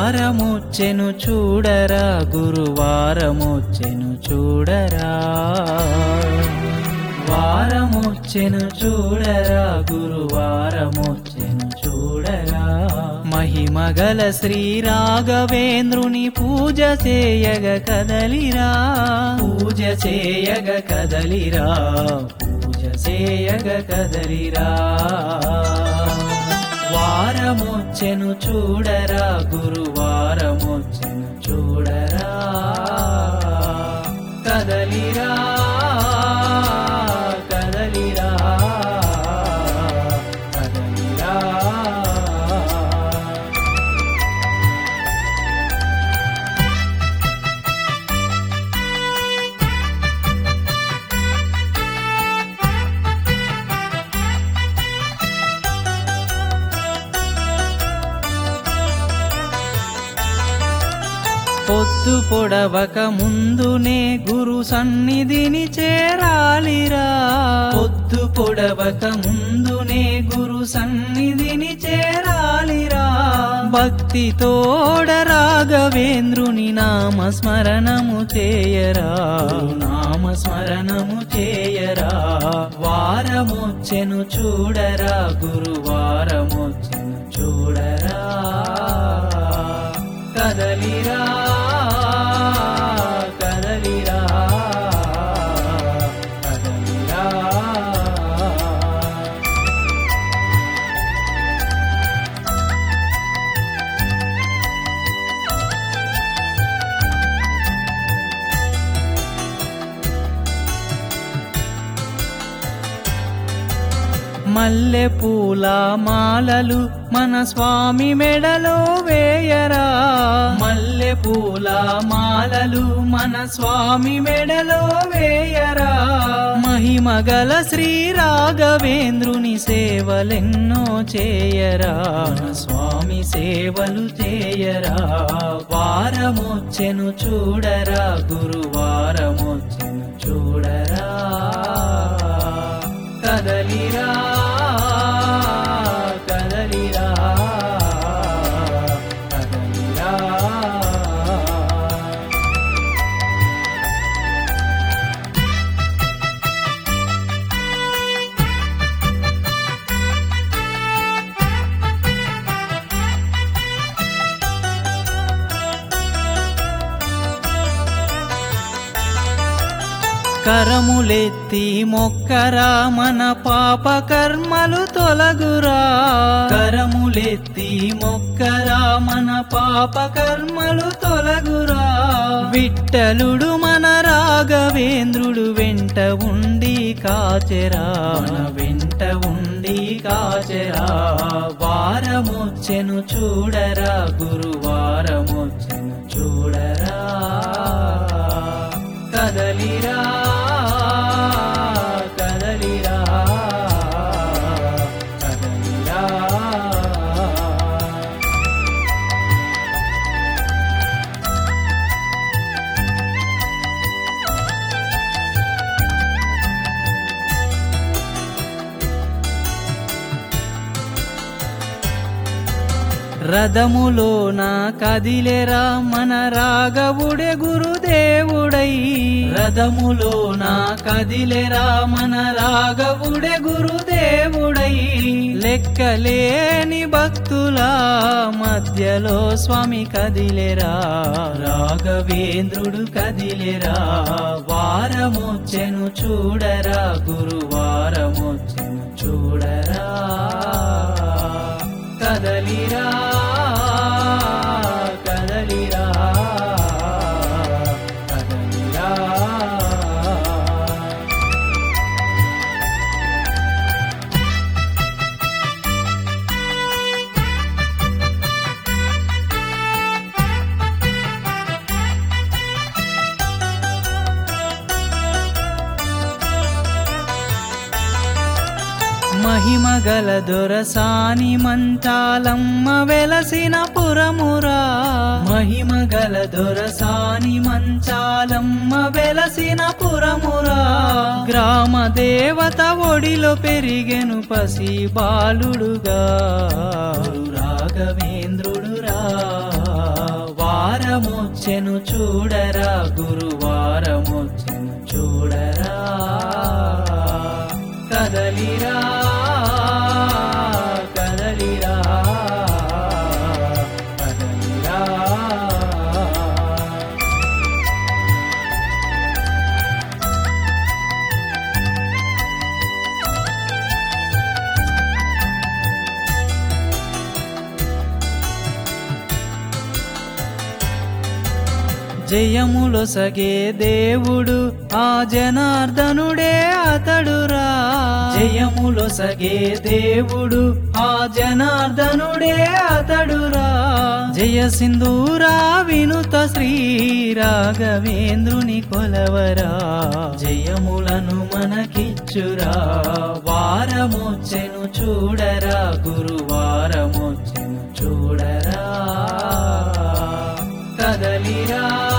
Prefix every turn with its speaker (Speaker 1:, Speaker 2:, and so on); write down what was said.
Speaker 1: వారమొచ్చెను చూడరా గురువారమొచ్చెను చూడరా వారమొచ్చెను చూడరా గురువారమొచ్చెను చూడరా మహిమగల శ్రీ రాఘవేంద్రుని పూజ చేయగ కదలిరా పూజ చేయగ కదలిరా పూజ చేయగ కదలిరా వారమొచ్చెను చూడరా గురువారమొచ్చెను చూడరా కదలిరా కదలిరా కదలిరా పొద్దు పొడవక ముందునే గురు సన్నిధిని చేరాలిరా పొద్దు పొడవక ముందునే గురు సన్నిధిని చేరాలిరా భక్తి తోడ రాఘవేంద్రుని నామ స్మరణము చేయరా నామ స్మరణము చేయరా వారమొచ్చెను చూడరా గురువారమొచ్చెను చూడరా కదలిరా కదలిరా కదలిరా మల్లె పూల మాలలు మన స్వామి మెడలో వేయరా మల్లె పూల మాలలు మన స్వామి మెడలో వేయరా మహిమగల శ్రీ రాఘవేంద్రుని సేవలెన్నో చేయరా మన స్వామి సేవలు చేయరా వారమొచ్చెను చూడరా గురువారమొచ్చెను చూడరా కదలిరా కదలిరా కదలిరా కరములెత్తి మొక్కరా మన పాప కర్మలు తొలగురా కరములెత్తి మొక్కరా మన పాప కర్మలు తొలగురా విట్టలుడు మన రాఘవేంద్రుడు వెంట ఉండి కాచెరా మన వెంట ఉండి కాచెరా వారమొచ్చెను చూడరా గురువారమొచ్చెను చూడరా కదలిరా కదలిరా కదలిరా రథములోన కదిలెరా మన రాఘవుడే గురుదేవుడై రథములోన కదిలెరా మన రాఘవుడే గురుదేవుడై లెక్కలేని భక్తుల మధ్యలో స్వామి కదిలెరా రాఘవేంద్రుడు కదిలెరా వారమొచ్చెను చూడరా గురువారమొచ్చెను చూడరా కదలిరా కదలిరా కదలిరా మహిమగల దొరసాని మంచాలమ్మ వెలసిన పురమురా మహిమగల దొరసాని మంచాలమ్మ వెలసిన పురమురా గ్రామ దేవత ఒడిలో పెరిగెను పసి బాలుడుగా రాఘవేంద్రుడురా వారమొచ్చెను చూడరా గురువారమొచ్చెను చూడరా కదలిరా కదలిరా కదలిరా జయములొసగే దేవుడు ఆ జనార్దనుడే అతడురా జయములొసగే దేవుడు ఆ జనార్దనుడే అతడురా జయ సింధూరా వినుత శ్రీ రాఘవేంద్రుని కొలవరా జయములను మనకిచ్చురా వారమొచ్చెను చూడరా గురువారమొచ్చెను చూడరా కదలిరా